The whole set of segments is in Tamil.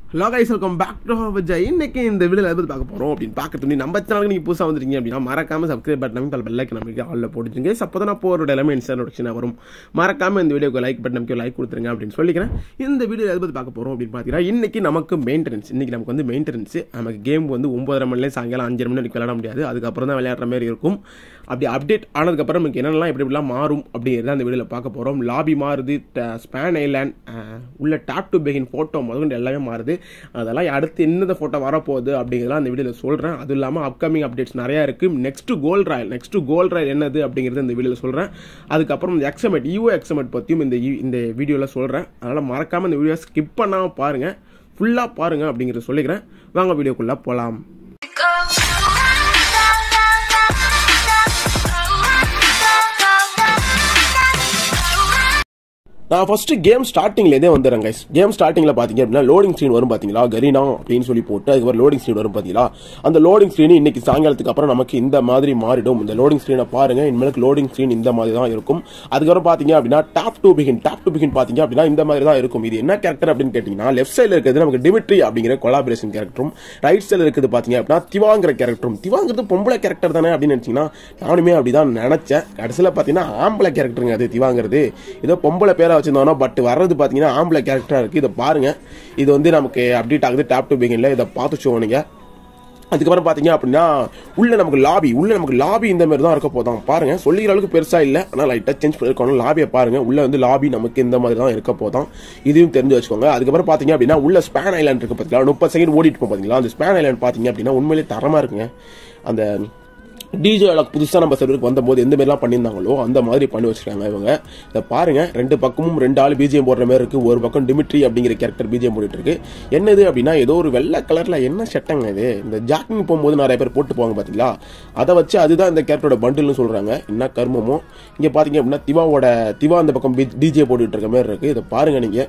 Hello guys welcome back to Vijay இன்னைக்கு இந்த வீடியோ எதை பற்றி பார்க்க போகிறோம் அப்படின்னு பார்க்க துணி நம்ம சேனலுக்கு நீங்கள் புதுசாக வந்துருக்கீங்க அப்படின்னா மறக்காம சப்ஸ்கிரைப் பட்டன் அமைக்க பெல்லைக்கு நமக்கு ஆளில் போட்டுருங்க அப்போ தான் நான் போகிற எல்லாமே இன்ஸ்டா நோட்டிஃபிகேஷன் வரும் மறக்காம இந்த வீடியோக்கு லைக் பட்டன் நமக்கு லைக் கொடுத்துருங்க அப்படின்னு சொல்லிக்கிறேன் இந்த வீடியோ எதை பற்றி பார்க்க போகிறோம் அப்படின்னு பார்த்தீங்கன்னா இன்னைக்கு நமக்கு மெயின்டெனன்ஸ் இன்னைக்கு நமக்கு வந்து மெயின்டெனன்ஸ் நமக்கு கேம் வந்து ஒன்பதரை மணிலேருந்து சாயங்காலம் அஞ்சரை மணி வரைக்கும் விளையாட முடியாது அதுக்கப்புறம் தான் விளையாடுற மாதிரி இருக்கும் அப்படி அப்டேட் ஆனதுக்கப்புறம் நமக்கு என்னென்னலாம் எப்படி எப்படிலாம் மாறும் அப்படிங்கிறத அந்த வீடியோவில் பார்க்க போகிறோம் லாபி மாறுது ஸ்பேன் ஐலாண்ட் உள்ள டாப் டு பெகின் ஃபோட்டோ முதல்கொண்டு எல்லாமே மாறுது அதெல்லாம் அடுத்து என்னது ஃபோட்டோ வரப்போகுது அப்படிங்கிறதெல்லாம் அந்த வீடியோவில் சொல்கிறேன் அதுவும் இல்லாமல் அப்கமிங் அப்டேட்ஸ் நிறையா இருக்குது next gold royale next gold royale என்னது அப்படிங்கிறது இந்த வீடியோவில் சொல்கிறேன் அதுக்கப்புறம் இந்த எக்ஸமெட் யூஓ எக்ஸமெட் பற்றியும் இந்த யூ- இந்த வீடியோவில் சொல்கிறேன் அதனால் மறக்காமல் இந்த வீடியோ ஸ்கிப் பண்ணாமல் பாருங்கள் ஃபுல்லாக பாருங்கள் அப்படிங்கிறத சொல்லிக்கிறேன் வாங்க வீடியோக்குள்ளே போகலாம் நான் ஃபர்ஸ்ட் கேம் ஸ்டார்டிங்லேருந்தே வந்துடுறேன் கைஸ் கேம் ஸ்டார்டிங்கில் பார்த்தீங்க அப்படின்னா லோடிங் ஸ்க்ரீன் வரும் பார்த்தீங்களா கரீனா அப்படின்னு சொல்லி போட்டு அதுக்கப்புறம் லோடிங் ஸ்க்ரீன் வரும் பார்த்தீங்களா அந்த லோடிங் ஸ்க்ரீன் இன்னைக்கு சாயங்காலத்துக்கு அப்புறம் நமக்கு இந்த மாதிரி மாறிடும் இந்த லோடிங் ஸ்க்ரீனை பாருங்க இனிமேலுக்கு லோடிங் ஸ்க்ரீன் இந்த மாதிரி தான் இருக்கும் அதுக்கப்புறம் பார்த்தீங்க அப்படின்னா tap to begin tap to begin பார்த்தீங்க அப்படின்னா இந்த மாதிரி தான் இருக்கும் இது என்ன கேரக்டர் அப்படின்னு கேட்டிங்கன்னா லெஃப்ட் சைடில் இருக்கிறது நமக்கு டிமிட்ரி அப்படிங்கிற கொலாபரேஷன் கேரக்டரும் ரைட் சைடில் இருக்கிறது பார்த்தீங்க அப்படின்னா திவாங்கிற கேரக்டரும் திவாங்கிறது பொம்பளை கேரக்டர் தானே அப்படின்னு நினச்சிங்கன்னா நானுமே அப்படிதான் நினச்சேன் கடைசியில் பார்த்தீங்கன்னா ஆம்பளை கேரக்டருங்க அது திவாங்கிறது ஏதோ பொம்பளை பேரை வச்சிருந்தோம்னா பட் வர்றது பார்த்தீங்கன்னா ஆம்பளை கேரக்டராக இருக்குது இதை பாருங்க இது வந்து நமக்கு அப்டேட் ஆகுது டேப் டு பிகின்ல இதை பார்த்து சோனுங்க அதுக்கப்புறம் பார்த்தீங்க அப்படின்னா உள்ள நமக்கு லாபி உள்ள நமக்கு லாபி இந்த மாதிரி தான் இருக்க போதான் பாருங்க சொல்லிக்கிற அளவுக்கு பெருசா இல்லை ஆனால் லைட்டாக சேஞ்ச் பண்ணிருக்கணும் லாபியை பாருங்க உள்ள வந்து லாபி நமக்கு இந்த மாதிரி தான் இருக்க போதான் இதையும் தெரிஞ்சு வச்சுக்கோங்க அதுக்கப்புறம் பார்த்தீங்க அப்படின்னா உள்ள ஸ்பேன் ஐலாண்ட் இருக்கு பார்த்தீங்களா முப்பது செகண்ட் ஓடிட்டு இருப்போம் பார்த்தீங்களா அந்த ஸ்பேன் ஐலாண்ட் பார்த்தீங்க அப்படின்னா உண்மையிலேயே தரமா இருக்குங்க அந்த டிஜே புதுசாக நம்ம சர்வருக்கு வந்தபோது எந்த மாதிரிலாம் பண்ணியிருந்தாங்களோ அந்த மாதிரி பண்ணி வச்சிருக்காங்க இவங்க இதை பாருங்க ரெண்டு பக்கமும் ரெண்டு ஆள் பிஜிஎம் போடுற மாதிரி இருக்கு ஒரு பக்கம் டிமிட்ரி அப்படிங்கிற கேரக்டர் பிஜிஎம் போட்டுட்டு இருக்கு என்னது அப்படின்னா ஏதோ ஒரு வெள்ளை கலர்ல என்ன சட்டங்க இது இந்த ஜாக்கிங் போகும்போது நிறைய பேர் போட்டு போவாங்க பாத்தீங்களா அதை வச்சு அதுதான் இந்த கேரக்டரோட பண்டில்னு சொல்றாங்க என்ன கர்மமோ இங்க பாத்தீங்க அப்படின்னா திவாவோட திவா அந்த பக்கம் டிஜே போட்டுட்டு இருக்க மாதிரி இருக்கு இதை பாருங்க நீங்க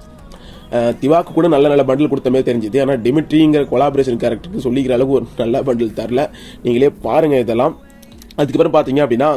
அஹ் திவாக்கு கூட நல்ல நல்ல பண்டில் கொடுத்த மாதிரி தெரிஞ்சுது ஆனால் டிமிட்ரிங்கிற கொலாபரேஷன் கேரக்டருக்கு சொல்லிக்கிற அளவுக்கு ஒரு நல்ல பண்டில் தரல நீங்களே பாருங்க இதெல்லாம் அதுக்கப்புறம் பார்த்தீங்க அப்படின்னா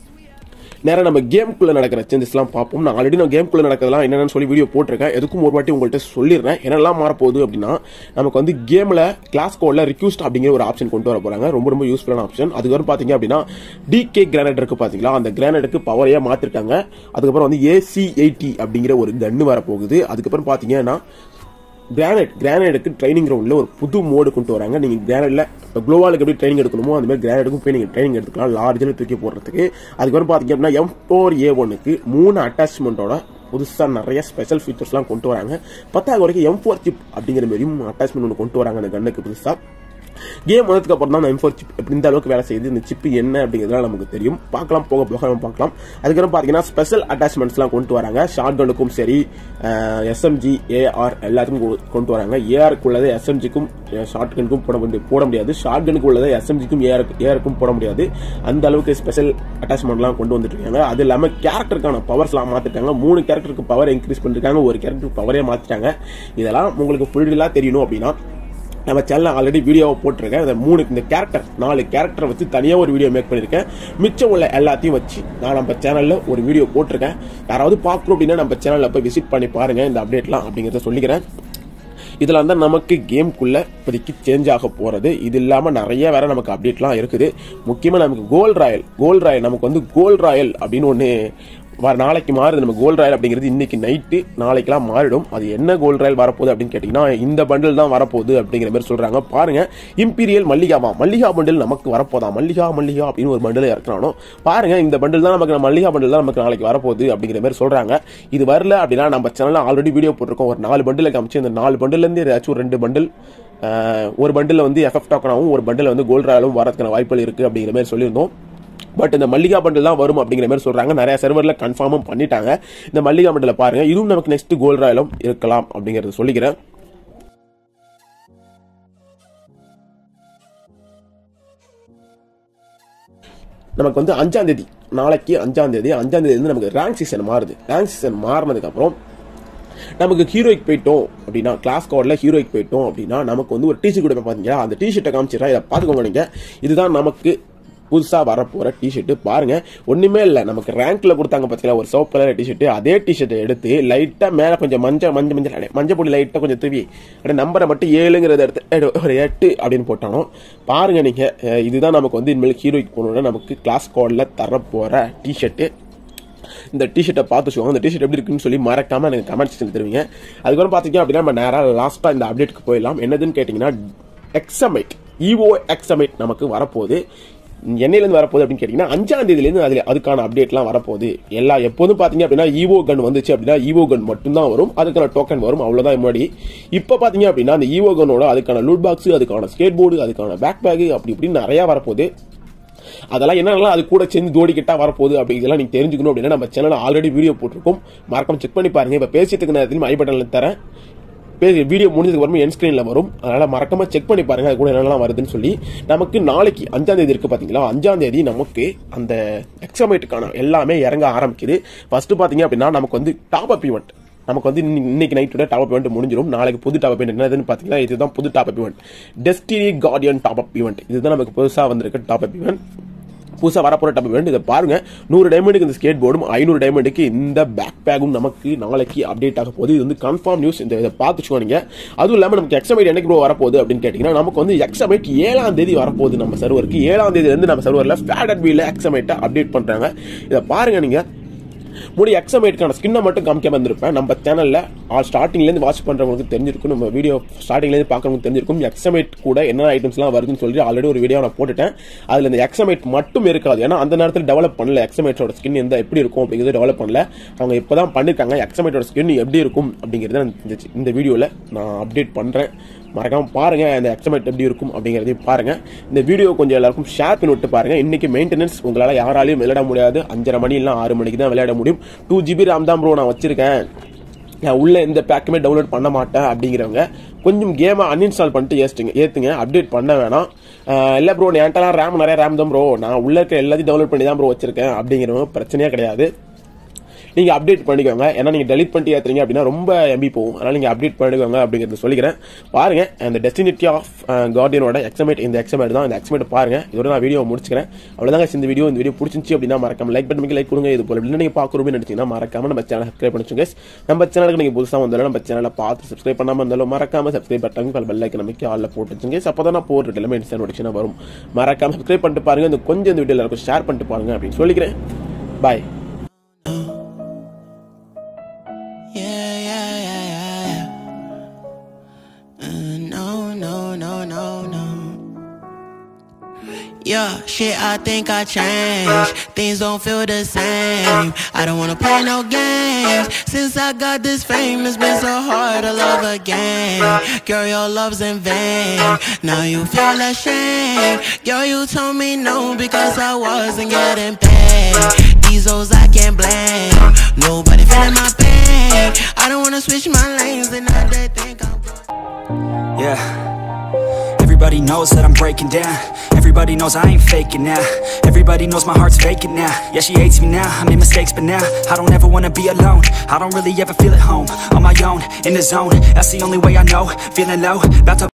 நேரம் நம்ம கேம்குள்ள நடக்கிற சேஞ்சஸ்லாம் பார்ப்போம் நான் ஆல்ரெடி நான் கேம்குள்ள நடக்கிறதெல்லாம் என்னென்னு சொல்லி வீடியோ போட்டிருக்கேன் எதுக்கும் ஒரு வாட்டி உங்கள்கிட்ட சொல்லிடுறேன் என்னெல்லாம் மாறப்போகுது அப்படின்னா நமக்கு வந்து கேமில் கிளாஸ் கோடில் ரிக்யூஸ்ட் அப்படிங்கிற ஒரு ஆப்ஷன் கொண்டு வர போறாங்க ரொம்ப ரொம்ப யூஸ்ஃபுல்லான ஆப்ஷன் அதுக்கப்புறம் பார்த்தீங்க அப்படின்னா டிகே கிரானைட் இருக்கு பார்த்தீங்களா அந்த கிரானைட்டுக்கு பவரையே மாற்றிருக்காங்க அதுக்கப்புறம் வந்து ஏசி எயிட்டி அப்படிங்கிற ஒரு கன்று வரப்போகுது அதுக்கப்புறம் பார்த்தீங்கன்னா கிரானைட் கிரானைடுக்கு ட்ரைனிங் கிரவுண்டில் ஒரு புது மோடு கொண்டு வராங்க நீங்கள் கிரானைட்ல இப்போ குளோவாலுக்கு எப்படி ட்ரைனிங் எடுக்கணுமோ அந்த மாதிரி கிரானைடுக்கும் போய் நீங்கள் ட்ரைனிங் எடுத்துக்கலாம் லார்ஜில் தூக்கி போடுறதுக்கு அதுக்கப்புறம் பார்த்தீங்க அப்படின்னா எம் ஃபோர் ஏ ஒனுக்கு மூணு அட்டாச்மெண்ட்டோட புதுசாக நிறைய ஸ்பெஷல் ஃபீச்சர்ஸ்லாம் கொண்டு வராங்க பத்தாவது வரைக்கும் எம் ஃபோர் சிப் அப்படிங்கிற மாதிரியும் அட்டாச்மெண்ட் ஒன்று கொண்டு வராங்க அந்த கண்ணுக்கு புதுசாக கேம் வந்ததுக்கு அப்புறம் தான் அந்த M4 சிப் எப்படி இந்த அளவுக்கு வேலை செய்யுது இந்த சிப் என்ன அப்படிங்கிறதுலாம் நமக்கு தெரியும் பார்க்கலாம் போக போக நம்ம பார்க்கலாம் அதுக்கப்புறம் பார்த்தீங்கன்னா ஸ்பெஷல் அட்டாச்மெண்ட்ஸ்லாம் கொண்டு வராங்க ஷார்ட் கனுக்கும் சரி எஸ்எம்ஜி ஏஆர் எல்லாத்துக்கும் கொ- கொண்டு வராங்க ஏஆருக்கு உள்ளதை எஸ்எம்ஜிக்கும் ஷார்ட் கனுக்கும் போட முடியாது போட முடியாது ஷார்ட் கனுக்கு உள்ளதை எஸ்எம்ஜிக்கும் ஏஆர் ஏஆருக்கும் போட முடியாது அந்த அளவுக்கு ஸ்பெஷல் அட்டாச்மெண்ட்லாம் கொண்டு வந்துட்டு இருக்காங்க அது இல்லாமல் கேரக்டருக்கான பவர்ஸ்லாம் மாத்திட்டாங்க மூணு கேரக்டருக்கு பவர் இன்க்ரீஸ் பண்ணிருக்காங்க ஒரு கேரக்டருக்கு பவரே மாத்திட்டாங்க இதெல்லாம் உங்களுக்கு ஃபுல்லாக தெரியணும் அப்படின்னா நம்ம சேனல் ஆல்ரெடி வீடியோவை போட்டிருக்கேன் இந்த மூணு இந்த கேரக்டர் நாலு கேரக்டரை வச்சு தனியாக ஒரு வீடியோ மேக் பண்ணியிருக்கேன் மிச்சம் உள்ள எல்லாத்தையும் வச்சு நான் நம்ம சேனலில் ஒரு வீடியோ போட்டிருக்கேன் யாராவது பார்க்கணும் அப்படின்னா நம்ம சேனலில் போய் விசிட் பண்ணி பாருங்க இந்த அப்டேட்லாம் அப்படிங்கிறத சொல்லிக்கிறேன் இதெல்லாம் தான் நமக்கு கேம்குள்ள இப்போதைக்கு சேஞ்ச் ஆக போறது இது இல்லாம நிறைய வேற நமக்கு அப்டேட்லாம் இருக்குது முக்கியமா நமக்கு கோல் ராயல் கோல் ராயல் நமக்கு வந்து கோல் ராயல் அப்படின்னு ஒன்று வர நாளைக்கு மாறுது நம்ம கோல் ராயல் அப்படிங்கிறது இன்னைக்கு நைட்டு நாளைக்கெல்லாம் மாறிடும் அது என்ன கோல் ராயல் வரப்போகுது அப்படின்னு கேட்டிங்கன்னா இந்த பண்டில் தான் வரப்போகுது அப்படிங்கிற மாதிரி சொல்றாங்க பாருங்க இம்பீரியல் மல்லிகாவா மல்லிகா பண்டில் நமக்கு வரப்போதா மல்லிகா மல்லிகா அப்படின்னு ஒரு பண்டில் இறக்குறானோ பாருங்க இந்த பண்டில் தான் நமக்கு மல்லிகா பண்டில் தான் நமக்கு நாளைக்கு வரப்போகுது அப்படிங்கிற மாதிரி சொல்றாங்க இது வரல அப்படின்னா நம்ம சேனல்ல ஆல்ரெடி வீடியோ போட்டிருக்கோம் ஒரு நாலு பண்டில் காமிச்சு இந்த நாலு பண்டில் இருந்து ஏதாச்சும் ஒரு ரெண்டு பண்டில் ஒரு பண்டில் வந்து எஃப்எஃப் டாக்கனாவும் ஒரு பண்டில் வந்து கோல்ட் ராயலும் வரதுக்கான வாய்ப்புகள் இருக்கு அப்படிங்கிற மாதிரி சொல்லியிருந்தோம் பட் இந்த மல்லிகா பண்டில் தான் வரும் அப்படிங்கிற மாதிரி சொல்றாங்க நிறைய சர்வர்ல கன்ஃபார்மும் பண்ணிட்டாங்க இந்த மல்லிகா பண்டில் பாருங்க இதுவும் நமக்கு நெக்ஸ்ட் கோல்ட் ராயலும் இருக்கலாம் அப்படிங்கறத சொல்லிக்கிறேன் நமக்கு வந்து அஞ்சாம் தேதி நாளைக்கு அஞ்சாம் தேதி அஞ்சாம் தேதி வந்து நமக்கு ரேங்க் சீசன் மாறுது ரேங்க் சீசன் மாறினதுக்கு அப்புறம் நமக்கு ஹீரோய்க்கு போயிட்டோம் அப்படின்னா கிளாஸ் கோடில் ஹீரோய்க்கு போயிட்டோம் அப்படின்னா நமக்கு வந்து ஒரு டிஷர்ட் கொடுப்பேன் பார்த்தீங்களா அந்த டிஷர்ட்டை காமிச்சிடறேன் இதை பார்த்துக்கோங்க நீங்கள் இதுதான் நமக்கு புதுசா வரப்போற டிஷர்ட் பாருங்க ஒண்ணுமே இல்ல நமக்கு ரேங்க்ல கொடுத்தாங்க பாத்தீங்களா ஒரு சோப் கலர் டிஷர்ட் அதே டிஷர்ட்டை எடுத்து லைட்டா மேல கொஞ்சம் மஞ்சள் மஞ்சள் மஞ்சள் அடே, மஞ்சள் பொடி லைட்டா கொஞ்சம் தூவி அப்படியே நம்பரை மட்டும் ஏழுங்கிறத எடுத்து எடு, ஒரு எட்டு அப்படின்னு போட்டானோ பாருங்க நீங்க அஹ், இதுதான் நமக்கு வந்து இனிமேல் ஹீரோய்க்கு போகணும்னா நமக்கு கிளாஸ் கோட்ல தரப்போற டிஷர்ட் இந்த டிஷர்ட்டை பார்த்து வச்சுக்கோங்க இந்த டிஷர்ட் எப்படி இருக்குன்னு சொல்லி மறக்காம எனக்கு கமெண்ட் செக்ஷன் தருவீங்க அதுக்கப்புறம் பார்த்தீங்க அப்படின்னா நம்ம நேராக லாஸ்ட்டாக இந்த அப்டேட்டுக்கு போயிடலாம் என்னதுன்னு கேட்டிங்கன்னா எக்ஸமைட் ஈவோ எக்ஸமைட் நமக்கு வரப்போகுது என்னையிலேருந்து வரப்போகுது அப்படின்னு கேட்டிங்கன்னா அஞ்சாம் தேதியிலேருந்து அதில் அதுக்கான அப்டேட்லாம் வரப்போகுது எல்லா எப்போதும் பார்த்தீங்க அப்படின்னா ஈவோ கன் வந்துச்சு அப்படின்னா ஈவோ கன் மட்டும்தான் வரும் அதுக்கான டோக்கன் வரும் அவ்வளோதான் முன்னாடி இப்போ பார்த்தீங்க அப்படின்னா அந்த ஈவோ கன்னோட அதுக்கான லூட் பாக்ஸ் அதுக்கான ஸ்கேட் போர்டு அதுக்கான பேக் பேக் அப்படி இப்படின்னு நிறையா வரப்போகுது அதெல்லாம் என்னென்னலாம் அது கூட சேர்ந்து ஜோடிக்கிட்டா வரப்போகுது அப்படி இதெல்லாம் நீங்க தெரிஞ்சுக்கணும் அப்படின்னா நம்ம சேனல் ஆல்ரெடி வீடியோ போட்டிருக்கோம் மறக்காம செக் பண்ணி பாருங்க இப்ப பேசிட்டு இருக்க நேரத்தில் ஐ பட்டன்ல தரேன் பேசி வீடியோ முடிஞ்சதுக்கு அப்புறம் என் ஸ்கிரீன்ல வரும் அதனால மறக்காம செக் பண்ணி பாருங்க அது கூட என்னெல்லாம் வருதுன்னு சொல்லி நமக்கு நாளைக்கு அஞ்சாம் தேதி இருக்கு பாத்தீங்களா அஞ்சாம் தேதி நமக்கு அந்த எக்ஸாமேட்டுக்கான எல்லாமே இறங்க ஆரம்பிக்குது ஃபர்ஸ்ட் பாத்தீங்க அப்படின்னா நமக்கு வந்து டாப் அப் ஈவெண்ட் நமக்கு வந்து இன்னி- இன்னைக்கு நைட்டோட டாப் அப் ஈவெண்ட் முடிஞ்சிடும் நாளைக்கு புது டாப் அப் ஈவெண்ட் என்னதுன்னு பாத்தீங்கன்னா இதுதான் புது top up event destiny guardian top up event இதுதான் நமக்கு புதுசா வந்திருக்க டாப் அப் ஈவெண்ட் புதுசாக வரப்போற டாப் ஈவெண்ட் இதை பாருங்க நூறு டைமண்டுக்கு இந்த ஸ்கேட் போர்டும் ஐநூறு டைமண்டுக்கு இந்த பேக் பேக்கும் நமக்கு நாளைக்கு அப்டேட் ஆக போகுது இது வந்து கன்ஃபார்ம் நியூஸ் இந்த இதை பார்த்துச்சுக்கோ நீங்க அதுவும் இல்லாமல் நமக்கு எக்ஸமைட் என்னைக்கு ப்ரோ வரப்போகுது அப்படின்னு கேட்டிங்கன்னா நமக்கு வந்து எக்ஸமைட் ஏழாம் தேதி வரப்போகுது நம்ம சர்வருக்கு ஏழாம் தேதியிலேருந்து நம்ம சர்வரில் ஃபேடட் வீல எக்ஸமைட்டை அப்டேட் பண்ணுறாங்க இதை பாருங்க நீங்கள் முடி எக்ஸமைட்கான ஸ்கின்னை மட்டும் காமிக்காம இருந்திருப்பேன் நம்ம சேனல்ல ஆல் ஸ்டார்டிங்லேருந்து வாட்ச் பண்றவங்களுக்கு தெரிஞ்சிருக்கும் நம்ம வீடியோ ஸ்டார்டிங்லேருந்து பார்க்கறவங்களுக்கு தெரிஞ்சிருக்கும் எக்ஸமைட் கூட என்ன ஐட்டம்ஸ்லாம் வருதுன்னு சொல்லி ஆல்ரெடி ஒரு வீடியோ நான் போட்டுட்டேன் அதுல இந்த எக்ஸமைட் மட்டும் இருக்காது ஏன்னா அந்த நேரத்தில் டெவலப் பண்ணல எக்ஸமைட்டோட ஸ்கின் எந்த எப்படி இருக்கும் அப்படிங்கிறது டெவலப் பண்ணல அவங்க இப்பதான் பண்ணிருக்காங்க எக்ஸமைட்டோட ஸ்கின் எப்படி இருக்கும் அப்படிங்கறத இந்த- இந்த வீடியோல நான் அப்டேட் பண்றேன் மறக்காம பாருங்க அந்த எக்ஸமைட் எப்படி இருக்கும் அப்படிங்கறதையும் பாருங்க இந்த வீடியோ கொஞ்சம் எல்லாருக்கும் ஷேர் பண்ணி விட்டு பாருங்க இன்னைக்கு மெயின்டெனன்ஸ் உங்களால யாராலையும் விளையாட முடியாது அஞ்சரை மணி இல்லை ஆறு மணிக்கு தான் விளையாட முடியும் டூ ஜிபி ராம் தான் ப்ரோ நான் வச்சிருக்கேன் நான் உள்ள எந்த பேக்குமே டவுன்லோட் பண்ண மாட்டேன் அப்படிங்கிறவங்க கொஞ்சம் கேமை அன்இன்ஸ்டால் பண்ணிட்டு ஏத்துங்க ஏத்துங்க அப்டேட் பண்ண வேணாம் ஆஹ் இல்ல ப்ரோ என்கிட்டலாம் ரேம் நிறைய ரேம் தான் ப்ரோ நான் உள்ள இருக்க எல்லாத்தையும் டவுன்லோட் பண்ணி தான் ப்ரோ வச்சிருக்கேன் அப்படிங்கிறவங்க பிரச்சனையே கிடையாது நீங்க அப்டேட் பண்ணிக்கோங்க ஏன்னா நீங்க டெலிட் பண்ணிட்டு ஏத்துறீங்க அப்படின்னா ரொம்ப எம்பி போகும் அதனால நீங்க அப்டேட் பண்ணிக்கோங்க அப்படிங்கறத சொல்லிக்கிறேன் பாருங்க அந்த டெஸ்டினிட்டி ஆஃப் கார்டியனோட எக்ஸமேட் இந்த எக்ஸமேட் தான் இந்த எக்ஸமேட் பாருங்க இதோட நான் வீடியோ முடிச்சுக்கிறேன் அவ்வளவுதாங்க இந்த வீடியோ இந்த வீடியோ பிடிச்சிருந்துச்சு அப்படின்னா மறக்காம லைக் பண்ணி லைக் கொடுங்க இது போல இப்படி நீங்க பாக்குறோமே நினைச்சீங்கன்னா மறக்காம நம்ம சேனல் சப்ஸ்கிரைப் பண்ணிச்சுங்க நம்ம சேனலுக்கு நீங்க புதுசா வந்தாலும் நம்ம சேனலை பார்த்து சப்ஸ்கிரைப் பண்ணாம இருந்தாலும் மறக்காம சப்ஸ்கிரைப் பட்டன் பெல் ஐக்கன் நமக்கு ஆல்ல போட்டு வச்சுங்க அப்பதான் நான் போடுற எல்லாமே இன்ஸ்டன்ட் நோட்டிஃபிகேஷன் வரும் மறக்காம சப்ஸ்கிரைப் பண்ணிட்டு பாருங்க இந்த கொஞ்சம் இந்த வீடியோ எல்லாருக்கும் ஷேர் பண்ணிட்டு பாருங்க அப்படின்னு சொல்லிக்கிறேன் பாய் Yeah, yeah, yeah, yeah, yeah. Uh, no, no, no, no, no. Yeah, shit, I think I changed. Things don't feel the same. I don't wanna play no games. Since I got this fame, it's been so hard to love again. Girl, your love's in vain. Now you feel ashamed. Girl, you told me no because I wasn't getting paid. These hoes I can't blame. Nobody feeling my pain. I don't wanna switch my lanes and now they think I'm. Yeah. Everybody knows that I'm breaking down. Everybody knows I ain't faking now. Everybody knows my heart's faking now. Yeah, she hates me now. I made mistakes, but now I don't ever wanna be alone. I don't really ever feel at home. On my own, in the zone. That's the only way I know. Feeling low, about to